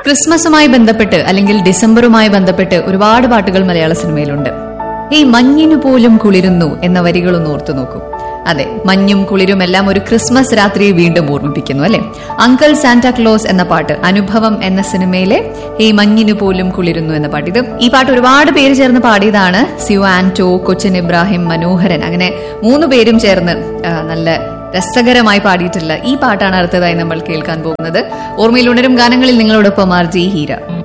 ക്രിസ്മസുമായി ബന്ധപ്പെട്ട് അല്ലെങ്കിൽ ഡിസംബറുമായി ബന്ധപ്പെട്ട് ഒരുപാട് പാട്ടുകൾ മലയാള സിനിമയിലുണ്ട് ഈ മഞ്ഞിനു പോലും കുളിരുന്നു എന്ന വരികളൊന്ന് ഓർത്തു നോക്കൂ അതെ മഞ്ഞും കുളിരും എല്ലാം ഒരു ക്രിസ്മസ് രാത്രിയെ വീണ്ടും ഓർമ്മിപ്പിക്കുന്നു അല്ലെ അങ്കിൾ സാന്റാക്ലോസ് എന്ന പാട്ട് അനുഭവം എന്ന സിനിമയിലെ ഈ മഞ്ഞിനു പോലും കുളിരുന്നു എന്ന പാട്ട് ഇത് ഈ പാട്ട് ഒരുപാട് പേര് ചേർന്ന് പാടിയതാണ് സിയു ആന്റോ കൊച്ചിൻ ഇബ്രാഹിം മനോഹരൻ അങ്ങനെ മൂന്ന് പേരും ചേർന്ന് ആ, നല്ല രസകരമായി പാടിയിട്ടുള്ള ഈ പാട്ടാണ് അടുത്തതായി നമ്മൾ കേൾക്കാൻ പോകുന്നത് ഓർമ്മയിൽ ഉണരും ഗാനങ്ങളിൽ നിങ്ങളോടൊപ്പം ആർ ജി ഹീര